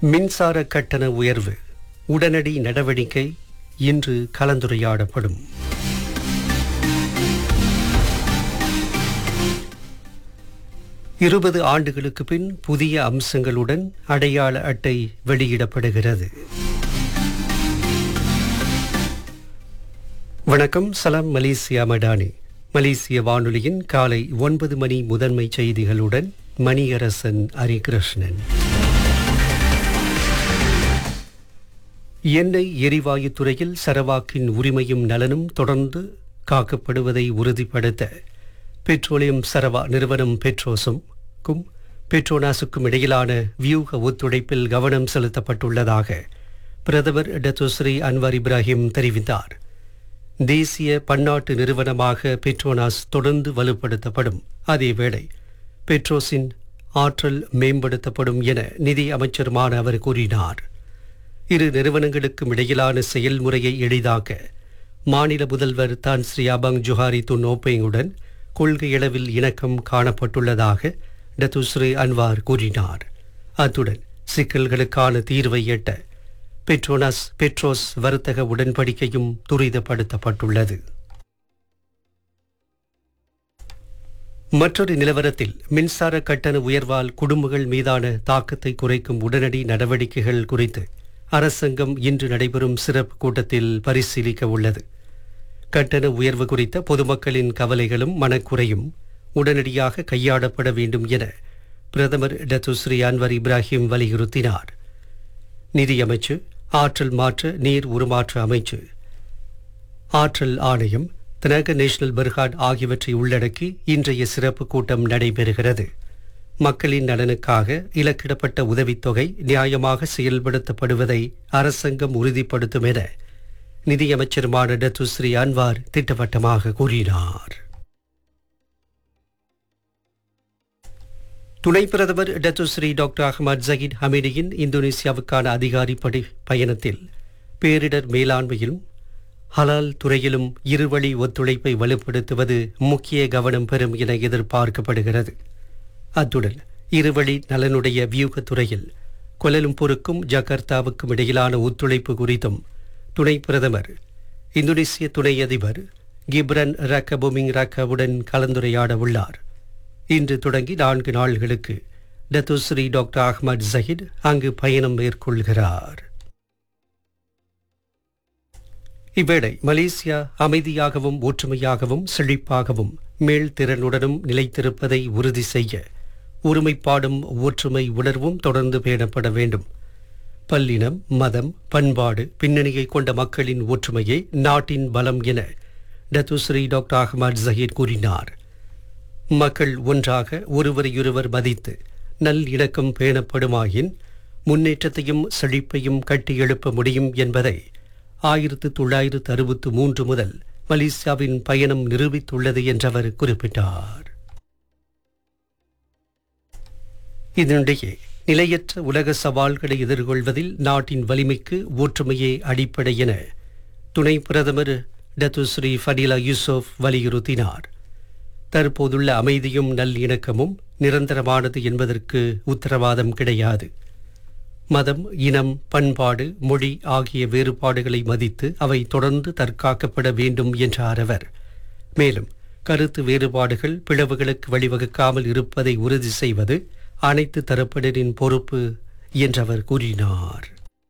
மின்சார கட்டண உயர்வு உடனடி நடவடிக்கை இன்று கலந்துரையாடப்படும் இருபது ஆண்டுகளுக்கு பின் புதிய அம்சங்களுடன் அடையாள அட்டை வெளியிடப்படுகிறது வணக்கம் சலாம் மலேசியா மடானி மலேசிய வானொலியின் காலை ஒன்பது மணி முதன்மை செய்திகளுடன் மணியரசன் ஹரிகிருஷ்ணன் எண்ணெய் எரிவாயு துறையில் சரவாக்கின் உரிமையும் நலனும் தொடர்ந்து காக்கப்படுவதை உறுதிப்படுத்த பெட்ரோலியம் சரவா நிறுவனம் பெட்ரோஸும் பெட்ரோனாஸுக்கும் இடையிலான வியூக ஒத்துழைப்பில் கவனம் செலுத்தப்பட்டுள்ளதாக பிரதமர் டத்துஸ்ரீ அன்வார் இப்ராஹிம் தெரிவித்தார் தேசிய பன்னாட்டு நிறுவனமாக பெட்ரோனாஸ் தொடர்ந்து வலுப்படுத்தப்படும் அதேவேளை பெட்ரோஸின் ஆற்றல் மேம்படுத்தப்படும் என நிதி அமைச்சருமான அவர் கூறினார் இரு நிறுவனங்களுக்கும் இடையிலான செயல்முறையை எளிதாக்க மாநில முதல்வர் தான் ஸ்ரீ அபங் ஜுஹாரி துன் ஓப்பேங்குடன் கொள்கையளவில் இணக்கம் காணப்பட்டுள்ளதாக டத்துஸ்ரீ அன்வார் கூறினார் அத்துடன் சிக்கல்களுக்கான தீர்வை எட்ட பெட்ரோனாஸ் பெட்ரோஸ் வர்த்தக உடன்படிக்கையும் துரிதப்படுத்தப்பட்டுள்ளது மற்றொரு நிலவரத்தில் மின்சார கட்டண உயர்வால் குடும்பங்கள் மீதான தாக்கத்தை குறைக்கும் உடனடி நடவடிக்கைகள் குறித்து அரசாங்கம் இன்று நடைபெறும் சிறப்பு கூட்டத்தில் பரிசீலிக்க உள்ளது கட்டண உயர்வு குறித்த பொதுமக்களின் கவலைகளும் மனக்குறையும் உடனடியாக கையாளப்பட வேண்டும் என பிரதமர் டத்துஸ்ரீ அன்வர் இப்ராஹிம் வலியுறுத்தினார் நிதியமைச்சு ஆற்றல் மாற்ற நீர் உருமாற்ற அமைச்சு ஆற்றல் ஆணையம் தினக நேஷனல் பெர்ஹாட் ஆகியவற்றை உள்ளடக்கி இன்றைய சிறப்பு கூட்டம் நடைபெறுகிறது மக்களின் நலனுக்காக இலக்கிடப்பட்ட உதவித்தொகை நியாயமாக செயல்படுத்தப்படுவதை அரசாங்கம் உறுதிப்படுத்தும் என நிதியமைச்சருமான டத்துஸ்ரீ அன்வார் திட்டவட்டமாக கூறினார் துணை பிரதமர் டத்துஸ்ரீ டாக்டர் அகமது ஜஹீத் ஹமீடியின் இந்தோனேசியாவுக்கான அதிகாரி படி பயணத்தில் பேரிடர் மேலாண்மையிலும் ஹலால் துறையிலும் இருவழி ஒத்துழைப்பை வலுப்படுத்துவது முக்கிய கவனம் பெறும் என எதிர்பார்க்கப்படுகிறது அத்துடன் இருவழி நலனுடைய வியூகத் துறையில் கொலலும்பூருக்கும் ஜகார்த்தாவுக்கும் இடையிலான ஒத்துழைப்பு குறித்தும் துணை பிரதமர் இந்தோனேசிய துணை அதிபர் கிப்ரன் ரக்கபுமிங் ரக்கவுடன் கலந்துரையாட உள்ளார் இன்று தொடங்கி நான்கு நாள்களுக்கு டத்துஸ்ரீ டாக்டர் அஹ்மத் ஜஹித் அங்கு பயணம் மேற்கொள்கிறார் இவ்வேளை மலேசியா அமைதியாகவும் ஒற்றுமையாகவும் செழிப்பாகவும் மேல்திறனுடனும் நிலைத்திருப்பதை உறுதி செய்ய ஒருமைப்பாடும் ஒற்றுமை உணர்வும் தொடர்ந்து பேணப்பட வேண்டும் பல்லினம் மதம் பண்பாடு பின்னணியை கொண்ட மக்களின் ஒற்றுமையே நாட்டின் பலம் என டத்துஸ்ரீ டாக்டர் அஹ்மத் ஜஹீர் கூறினார் மக்கள் ஒன்றாக ஒருவரையொருவர் மதித்து நல் இணக்கம் பேணப்படுமாயின் முன்னேற்றத்தையும் செழிப்பையும் கட்டியெழுப்ப முடியும் என்பதை ஆயிரத்து தொள்ளாயிரத்து அறுபத்து மூன்று முதல் மலேசியாவின் பயணம் நிரூபித்துள்ளது என்றவர் குறிப்பிட்டார் இதனிடையே நிலையற்ற உலக சவால்களை எதிர்கொள்வதில் நாட்டின் வலிமைக்கு ஒற்றுமையே அடிப்படை என துணை பிரதமர் டத்துஸ்ரீ ஃபடிலா யூசுப் வலியுறுத்தினார் தற்போதுள்ள அமைதியும் நல்லிணக்கமும் நிரந்தரமானது என்பதற்கு உத்தரவாதம் கிடையாது மதம் இனம் பண்பாடு மொழி ஆகிய வேறுபாடுகளை மதித்து அவை தொடர்ந்து தற்காக்கப்பட வேண்டும் என்றார் அவர் மேலும் கருத்து வேறுபாடுகள் பிளவுகளுக்கு வழிவகுக்காமல் இருப்பதை உறுதி செய்வது அனைத்து தரப்பினரின் பொறுப்பு என்றவர் கூறினார்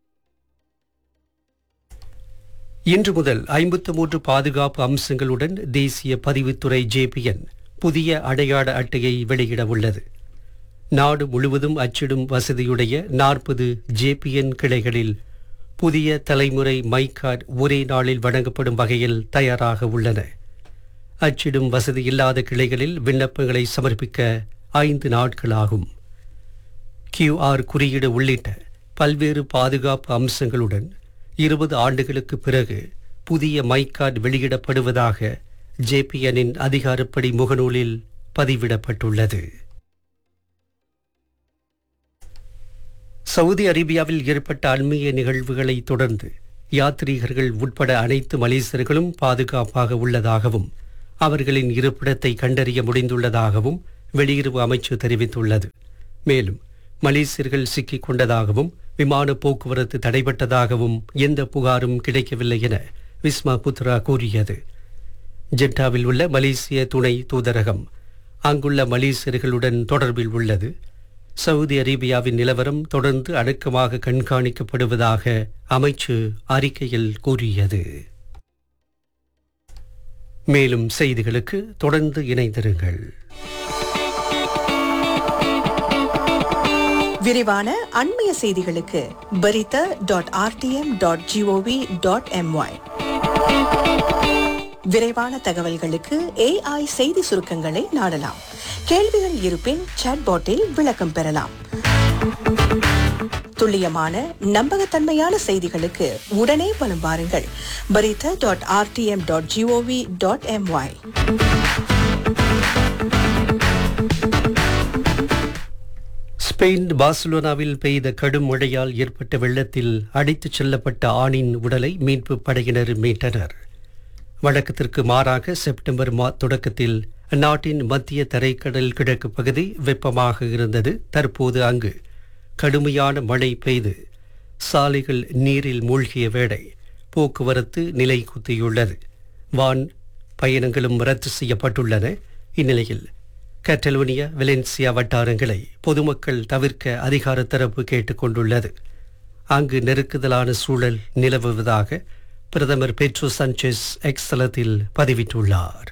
இன்று முதல் ஐம்பத்து மூன்று பாதுகாப்பு அம்சங்களுடன் தேசிய பதிவுத்துறை ஜேபிஎன் புதிய அடையாள அட்டையை வெளியிட உள்ளது நாடு முழுவதும் அச்சிடும் வசதியுடைய நாற்பது ஜேபிஎன் கிளைகளில் புதிய தலைமுறை மை கார்டு ஒரே நாளில் வழங்கப்படும் வகையில் தயாராக உள்ளன அச்சிடும் வசதி இல்லாத கிளைகளில் விண்ணப்பங்களை சமர்ப்பிக்க ஐந்து நாட்களாகும் கியூஆர் குறியீடு உள்ளிட்ட பல்வேறு பாதுகாப்பு அம்சங்களுடன் இருபது ஆண்டுகளுக்கு பிறகு புதிய மை கார்டு வெளியிடப்படுவதாக ஜேபிஎனின் அதிகாரப்படி முகநூலில் பதிவிடப்பட்டுள்ளது சவுதி அரேபியாவில் ஏற்பட்ட அண்மைய நிகழ்வுகளை தொடர்ந்து யாத்ரீகர்கள் உட்பட அனைத்து மலேசியர்களும் பாதுகாப்பாக உள்ளதாகவும் அவர்களின் இருப்பிடத்தை கண்டறிய முடிந்துள்ளதாகவும் வெளியுறவு அமைச்சு தெரிவித்துள்ளது மேலும் மலேசியர்கள் சிக்கிக் கொண்டதாகவும் விமான போக்குவரத்து தடைபட்டதாகவும் எந்த புகாரும் கிடைக்கவில்லை என விஸ்மா புத்ரா கூறியது ஜெட்டாவில் உள்ள மலேசிய துணை தூதரகம் அங்குள்ள மலேசியர்களுடன் தொடர்பில் உள்ளது சவுதி அரேபியாவின் நிலவரம் தொடர்ந்து அடக்கமாக கண்காணிக்கப்படுவதாக அமைச்சு அறிக்கையில் கூறியது மேலும் செய்திகளுக்கு தொடர்ந்து இணைந்திருங்கள் விரிவான அண்மைய செய்திகளுக்கு Berita dot RTM dot GOV dot MY விரைவான தகவல்களுக்கு ஏஐ செய்தி சுருக்கங்களை நாடலாம் கேள்விகள் இருப்பின் சாட்பாட்டில் விளக்கம் பெறலாம் துல்லியமான நம்பகத்தன்மையான செய்திகளுக்கு உடனே வலம் வாருங்கள் Berita dot RTM dot GOV dot MY Spain பார்சிலோனாவில் பெய்த கடும் மழையால் ஏற்பட்ட வெள்ளத்தில் அடித்துச் செல்லப்பட்ட ஆணின் உடலை மீட்பு படையினர் மீட்டனர் வழக்கத்திற்கு மாறாக செப்டம்பர் மா தொடக்கத்தில் அந்நாட்டின் மத்திய தரைக்கடல் கிழக்கு பகுதி வெப்பமாக இருந்தது தற்போது அங்கு கடுமையான மழை பெய்து சாலைகள் நீரில் மூழ்கிய வேளை போக்குவரத்து நிலை குத்தியுள்ளது வான் பயணங்களும் ரத்து செய்யப்பட்டுள்ளன இந்நிலையில் கட்டலோனியா வெலன்சியா வட்டாரங்களை பொதுமக்கள் தவிர்க்க அதிகார தரப்பு கேட்டுக்கொண்டுள்ளது அங்கு நெருக்குதலான சூழல் நிலவுவதாக பிரதமர் பெட்ரோ சஞ்செஸ் எக்ஸலத்தில் பதிவிட்டுள்ளார்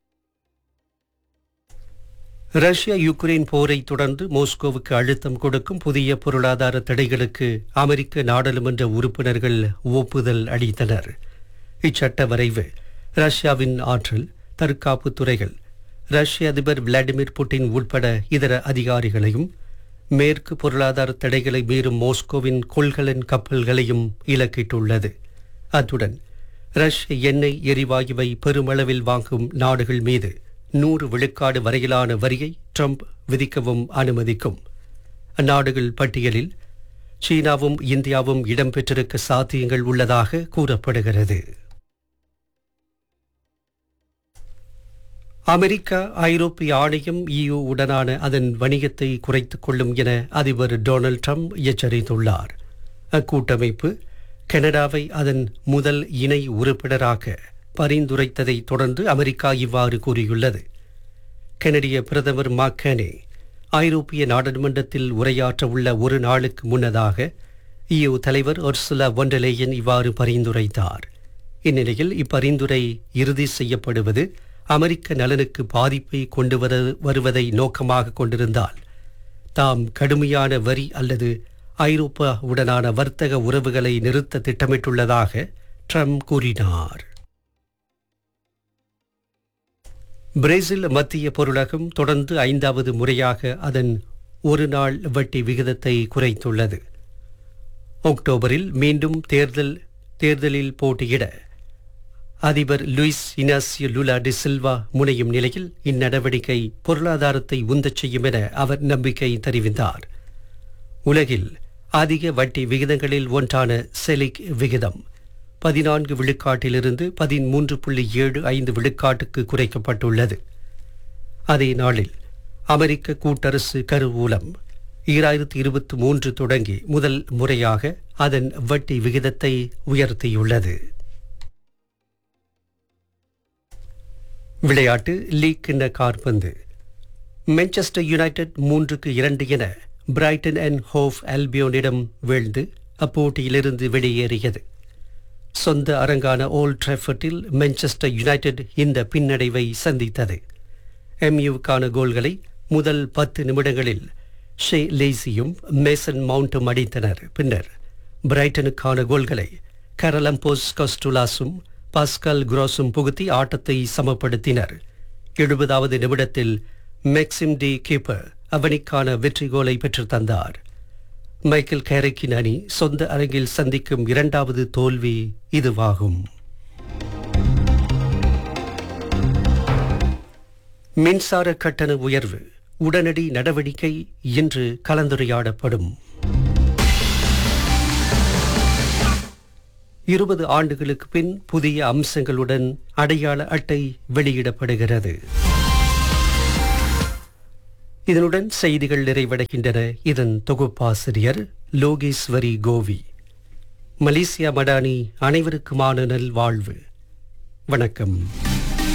ரஷ்யா யுக்ரைன் போரை தொடர்ந்து மோஸ்கோவுக்கு அழுத்தம் கொடுக்கும் புதிய பொருளாதார தடைகளுக்கு அமெரிக்க நாடாளுமன்ற உறுப்பினர்கள் ஒப்புதல் அளித்தனர் இச்சட்ட வரைவு ரஷ்யாவின் ஆற்றல் தற்காப்பு துறைகள் ரஷ்ய அதிபர் விளாடிமிர் புட்டின் உட்பட இதர அதிகாரிகளையும் மேற்கு பொருளாதார தடைகளை மீறும் மோஸ்கோவின் கொள்கலன் கப்பல்களையும் இலக்கிட்டுள்ளது அத்துடன் ரஷ்ய எண்ணெய் எரிவாயுவை பெருமளவில் வாங்கும் நாடுகள் மீது நூறு விழுக்காடு வரையிலான வரியை ட்ரம்ப் விதிக்கவும் அனுமதிக்கும் அந்நாடுகள் பட்டியலில் சீனாவும் இந்தியாவும் இடம்பெற்றிருக்க சாத்தியங்கள் உள்ளதாக கூறப்படுகிறது அமெரிக்கா ஐரோப்பிய ஆணையம் இயு உடனான அதன் வணிகத்தை குறைத்துக் கொள்ளும் என அதிபர் டொனால்ட் ட்ரம்ப் எச்சரித்துள்ளார் அக்கூட்டமைப்பு கனடாவை அதன் முதல் இணை உறுப்பினராக பரிந்துரைத்ததை தொடர்ந்து அமெரிக்கா இவ்வாறு கூறியுள்ளது கனடிய பிரதமர் மாக்கனே ஐரோப்பிய நாடாளுமன்றத்தில் உரையாற்ற உள்ள ஒரு நாளுக்கு முன்னதாக இயு தலைவர் ஒர்சுலா ஒண்டலேயன் இவ்வாறு பரிந்துரைத்தார் இந்நிலையில் இப்பரிந்துரை இறுதி செய்யப்படுவது அமெரிக்க நலனுக்கு பாதிப்பை கொண்டு வர வருவதை நோக்கமாக கொண்டிருந்தால் தாம் கடுமையான வரி அல்லது ஐரோப்பாவுடனான வர்த்தக உறவுகளை நிறுத்த திட்டமிட்டுள்ளதாக ட்ரம்ப் கூறினார் பிரேசில் மத்திய பொருளகம் தொடர்ந்து ஐந்தாவது முறையாக அதன் ஒரு நாள் வட்டி விகிதத்தை குறைத்துள்ளது அக்டோபரில் மீண்டும் தேர்தல் தேர்தலில் போட்டியிட அதிபர் Luiz Inacio Lula da Silva முனையும் நிலையில் இந்நடவடிக்கை பொருளாதாரத்தை உந்தச் செய்யும் என அவர் நம்பிக்கை தெரிவித்தார் உலகில் அதிக வட்டி விகிதங்களில் ஒன்றான செலிக் விகிதம் பதினான்கு விழுக்காட்டிலிருந்து பதிமூன்று புள்ளி ஏழு ஐந்து விழுக்காட்டுக்கு குறைக்கப்பட்டுள்ளது அதே நாளில் அமெரிக்க கூட்டரசு கருவூலம் ஈராயிரத்தி இருபத்தி மூன்று தொடங்கி முதல் முறையாக அதன் வட்டி விகிதத்தை உயர்த்தியுள்ளது விளையாட்டு லீக் கிண்ண கார்பந்து மான்செஸ்டர் யுனைடெட் மூன்றுக்கு இரண்டு என பிரைட்டன் அண்ட் ஹோஃப் அல்பியோனிடம் வீழ்ந்து அப்போட்டியிலிருந்து வெளியேறியது சொந்த அரங்கான ஓல்ட் ட்ரெஃபர்ட்டில் மான்செஸ்டர் யுனைடெட் இந்த பின்னடைவை சந்தித்தது எம்யூவுக்கான கோல்களை முதல் பத்து நிமிடங்களில் ஷே லேசியும் மேசன் மவுண்ட்டும் அடித்தனர் பின்னர் பிரைட்டனுக்கான கோல்களை கரலம்போஸ் கஸ்டுலாஸும் பாஸ்கல் குரோஸும் புகுத்தி ஆட்டத்தை சமப்படுத்தினர் எழுபதாவது நிமிடத்தில் மேக்சிம் டி கீப்பர் அவனிக்கான வெற்றி கோலை பெற்றுத் தந்தார் மைக்கேல் கேரிக்கின் அணி சொந்த அரங்கில் சந்திக்கும் இரண்டாவது தோல்வி இதுவாகும் மின்சார கட்டண உயர்வு உடனடி நடவடிக்கை இன்று கலந்துரையாடப்படும் இருபது ஆண்டுகளுக்கு பின் புதிய அம்சங்களுடன் அடையாள அட்டை வெளியிடப்படுகிறது இதனுடன் செய்திகள் நிறைவடைகின்றன இதன் தொகுப்பாசிரியர் லோகேஸ்வரி கோவி மலேசியா மடானி அனைவருக்குமான நல் வாழ்வு வணக்கம்